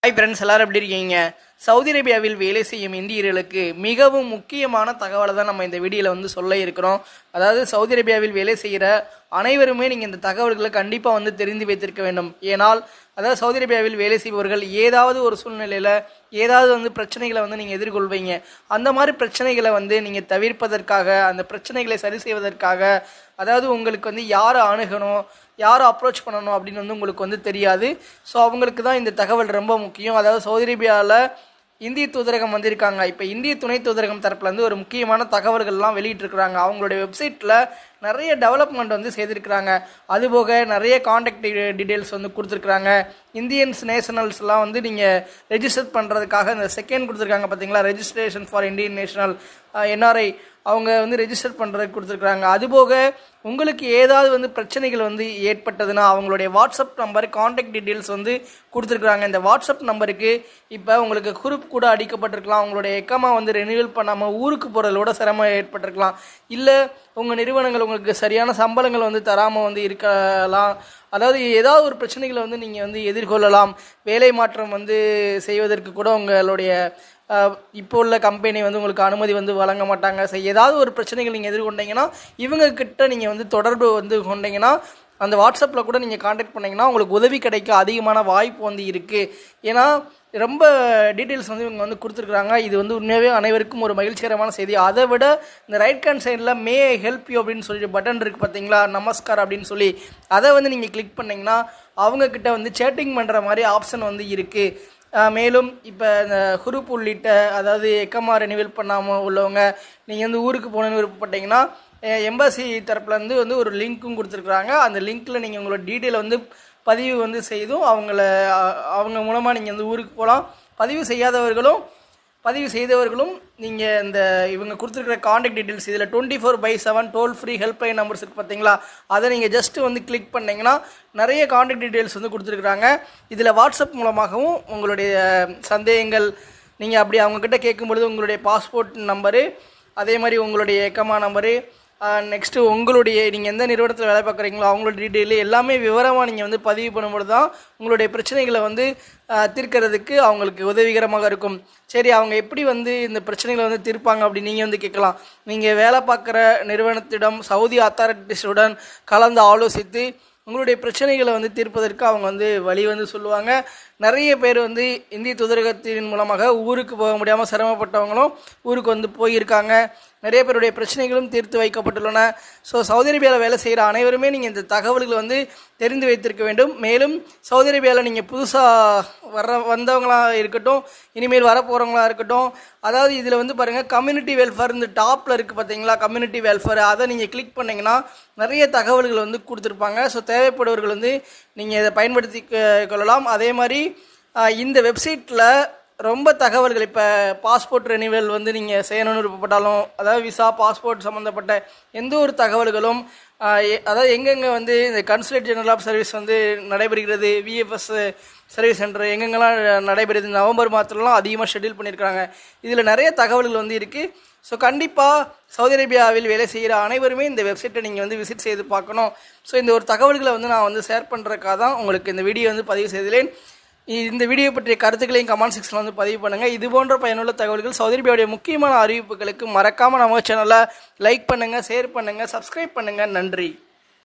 hi friends எல்லாரும் எப்படி இருக்கீங்க சவுதி அரேபியாவில் வேலை செய்யும் இந்தியர்களுக்கு மிகவும் முக்கியமான தகவலை தான் நம்ம இந்த வீடியோவில் வந்து சொல்ல இருக்கிறோம் அதாவது சவுதி அரேபியாவில் வேலை செய்கிற அனைவருமே நீங்கள் இந்த தகவல்களை கண்டிப்பாக வந்து தெரிந்து வைத்திருக்க வேண்டும் ஏனால் அதாவது சவுதி அரேபியாவில் வேலை செய்பவர்கள் ஏதாவது ஒரு சூழ்நிலையில் ஏதாவது வந்து பிரச்சனைகளை வந்து நீங்கள் எதிர்கொள்வீங்க அந்த மாதிரி பிரச்சனைகளை வந்து நீங்கள் தவிர்ப்பதற்காக அந்த பிரச்சனைகளை சரி செய்வதற்காக அதாவது உங்களுக்கு வந்து யாரை அணுகணும் யாரை அப்ரோச் பண்ணணும் அப்படின்னு வந்து உங்களுக்கு வந்து தெரியாது ஸோ அவங்களுக்கு தான் இந்த தகவல் ரொம்ப முக்கியம் அதாவது சவுதி அரேபியாவில் இந்திய தூதரகம் வந்திருக்காங்க இப்போ இந்திய துணை தூதரகம் தரப்புலேருந்து ஒரு முக்கியமான தகவல்கள்லாம் வெளியிட்டிருக்கிறாங்க அவங்களுடைய வெப்சைட்டில் நிறைய டெவலப்மெண்ட் வந்து செய்திருக்கிறாங்க அதுபோக நிறைய காண்டாக்ட் டீட்டெயில்ஸ் வந்து கொடுத்துருக்குறாங்க இந்தியன்ஸ் நேஷனல்ஸ்லாம் வந்து நீங்கள் ரெஜிஸ்டர் பண்ணுறதுக்காக இந்த செகண்ட் கொடுத்துருக்காங்க பார்த்தீங்களா registration for Indian national NRI அவங்க வந்து ரெஜிஸ்டர் பண்ணுறதுக்கு கொடுத்துருக்குறாங்க அதுபோக உங்களுக்கு ஏதாவது வந்து பிரச்சனைகள் வந்து ஏற்பட்டதுன்னா அவங்களுடைய வாட்ஸ்அப் நம்பர் காண்டாக்ட் டீட்டெயில்ஸ் வந்து கொடுத்துருக்குறாங்க இந்த வாட்ஸ்அப் நம்பருக்கு இப்போ உங்களுக்கு குரூப் கூட அடிக்கப்பட்டிருக்கலாம் உங்களுடைய எக்கமா வந்து ரெனியூவல் பண்ணாமல் ஊருக்கு போகிறதோட சிரமம் ஏற்பட்டிருக்கலாம் இல்லை உங்கள் நிறுவனங்கள் உங்களுக்கு சரியான சம்பளங்கள் வந்து தராமல் வந்து இருக்கலாம் அதாவது ஏதாவது ஒரு பிரச்சனைகளை வந்து நீங்கள் வந்து எதிர்கொள்ளலாம் வேலை மாற்றம் வந்து செய்வதற்கு கூட உங்களுடைய இப்போ உள்ள கம்பெனி வந்து உங்களுக்கு அனுமதி வந்து வழங்க மாட்டாங்க ஸோ ஏதாவது ஒரு பிரச்சனைகள் நீங்கள் எதிர்கொண்டீங்கன்னா இவங்க கிட்ட நீங்கள் வந்து தொடர்பு வந்து கொண்டீங்கன்னா அந்த வாட்ஸ்அப்பில் கூட நீங்கள் காண்டாக்ட் பண்ணிங்கன்னா உங்களுக்கு உதவி கிடைக்க அதிகமான வாய்ப்பு வந்து இருக்குது ஏன்னா ரொம்ப டீட்டெயில்ஸ் வந்து இவங்க வந்து கொடுத்துருக்குறாங்க இது வந்து உண்மையாகவே அனைவருக்கும் ஒரு மகிழ்ச்சிகரமான செய்தி அதை விட இந்த ரைட் ஹேண்ட் சைடில் மே ஹெல்ப் யூ அப்படின்னு சொல்லிட்டு பட்டன் இருக்குது பார்த்தீங்களா நமஸ்கார் அப்படின்னு சொல்லி அதை வந்து நீங்கள் கிளிக் பண்ணிங்கன்னா அவங்கக்கிட்ட வந்து சேட்டிங் பண்ணுற மாதிரி ஆப்ஷன் வந்து இருக்குது மேலும் இப்போ இந்த குரூப் உள்ளிட்ட அதாவது எக்கமா ரெனிவல் பண்ணாமல் உள்ளவங்க நீங்கள் வந்து ஊருக்கு போகணுன்னு விருப்பப்பட்டீங்கன்னா எம்பசி தரப்புலேருந்து வந்து ஒரு லிங்க்கும் கொடுத்துருக்குறாங்க அந்த லிங்க்கில் நீங்கள் உங்களோட டீட்டெயில் வந்து பதிவு வந்து செய்தும் அவங்கள அவங்க மூலமாக நீங்கள் வந்து ஊருக்கு போகலாம் பதிவு செய்யாதவர்களும் பதிவு செய்தவர்களும் நீங்கள் இந்த இவங்க கொடுத்துருக்குற காண்டாக்ட் டீட்டெயில்ஸ் இதில் twenty four by seven toll free helpline numbers இருக்குது பார்த்தீங்களா அதை நீங்கள் ஜஸ்ட்டு வந்து கிளிக் பண்ணிங்கன்னா நிறைய காண்டாக்ட் டீட்டெயில்ஸ் வந்து கொடுத்துருக்குறாங்க இதில் வாட்ஸ்அப் மூலமாகவும் உங்களுடைய சந்தேகங்கள் நீங்கள் அப்படி அவங்கக்கிட்ட கேட்கும்பொழுது உங்களுடைய பாஸ்போர்ட் நம்பரு அதே மாதிரி உங்களுடைய எக்கமா நம்பரு நெக்ஸ்ட்டு உங்களுடைய நீங்கள் எந்த நிறுவனத்தில் வேலை பார்க்குறீங்களோ அவங்களோட டீட்டெயிலு எல்லாமே விவரமாக நீங்கள் வந்து பதிவு பண்ணும்போது தான் உங்களுடைய பிரச்சனைகளை வந்து தீர்க்கிறதுக்கு அவங்களுக்கு உதவிகரமாக இருக்கும் சரி அவங்க எப்படி வந்து இந்த பிரச்சனைகளை வந்து தீர்ப்பாங்க அப்படி நீங்கள் வந்து கேட்கலாம் நீங்கள் வேலை பார்க்குற நிறுவனத்திடம் சவுதி அத்தாரிட்டிஸுடன் கலந்து ஆலோசித்து உங்களுடைய பிரச்சனைகளை வந்து தீர்ப்பதற்கு அவங்க வந்து வழி வந்து சொல்லுவாங்க நிறைய பேர் வந்து இந்திய தூதரகத்தின் மூலமாக ஊருக்கு போக முடியாமல் சிரமப்பட்டவங்களும் ஊருக்கு வந்து போயிருக்காங்க நிறைய பேருடைய பிரச்சனைகளும் தீர்த்து வைக்கப்பட்டுள்ளன ஸோ சவுதி அரேபியாவில் வேலை செய்கிற அனைவருமே நீங்கள் இந்த தகவல்களை வந்து தெரிந்து வைத்திருக்க வேண்டும் மேலும் சவுதி அரேபியாவில் நீங்கள் புதுசாக வர வந்தவங்களாக இருக்கட்டும் இனிமேல் வர போகிறவங்களா இருக்கட்டும் அதாவது இதில் வந்து பாருங்கள் கம்யூனிட்டி வெல்ஃபேர் இந்த டாப்பில் இருக்குது பார்த்தீங்களா கம்யூனிட்டி வெல்ஃபேர் அதை நீங்கள் கிளிக் பண்ணிங்கன்னா நிறைய தகவல்கள் வந்து கொடுத்துருப்பாங்க ஸோ தேவைப்படுவர்கள் வந்து நீங்கள் இதை பயன்படுத்தி கொள்ளலாம் அதே மாதிரி இந்த வெப்சைட்டில் ரொம்ப தகவல்கள் இப்போ பாஸ்போர்ட் ரெனிவல் வந்து நீங்கள் செய்யணும்னு விருப்பப்பட்டாலும் அதாவது விசா பாஸ்போர்ட் சம்மந்தப்பட்ட எந்த ஒரு தகவல்களும் அதாவது எங்கெங்கே வந்து இந்த கன்சுலேட் ஜெனரல் ஆஃப் சர்வீஸ் வந்து நடைபெறுகிறது விஎஃப்எஸ் சர்வீஸ் சென்டர் எங்கெங்கெல்லாம் நடைபெறுது நவம்பர் மாதத்துலலாம் அதிகமாக ஷெட்யூல் பண்ணியிருக்காங்க இதில் நிறைய தகவல்கள் வந்து இருக்குது ஸோ கண்டிப்பாக சவுதி அரேபியாவில் வேலை செய்கிற அனைவருமே இந்த வெப்சைட்டை நீங்கள் வந்து விசிட் செய்து பார்க்கணும் ஸோ இந்த ஒரு தகவல்களை வந்து நான் வந்து ஷேர் பண்ணுறதுக்காக தான் உங்களுக்கு இந்த வீடியோ வந்து பதிவு செய்துள்ளேன் இந்த வீடியோ பற்றிய கருத்துக்களையும் கமெண்ட் செக்ஷனில் வந்து பதிவு பண்ணுங்கள் இது போன்ற பயனுள்ள தகவல்கள் சவுதி அரேபியாவுடைய முக்கியமான அறிவிப்புகளுக்கு மறக்காமல் நம்ம சேனலை லைக் பண்ணுங்கள் ஷேர் பண்ணுங்கள் சப்ஸ்கிரைப் பண்ணுங்கள் நன்றி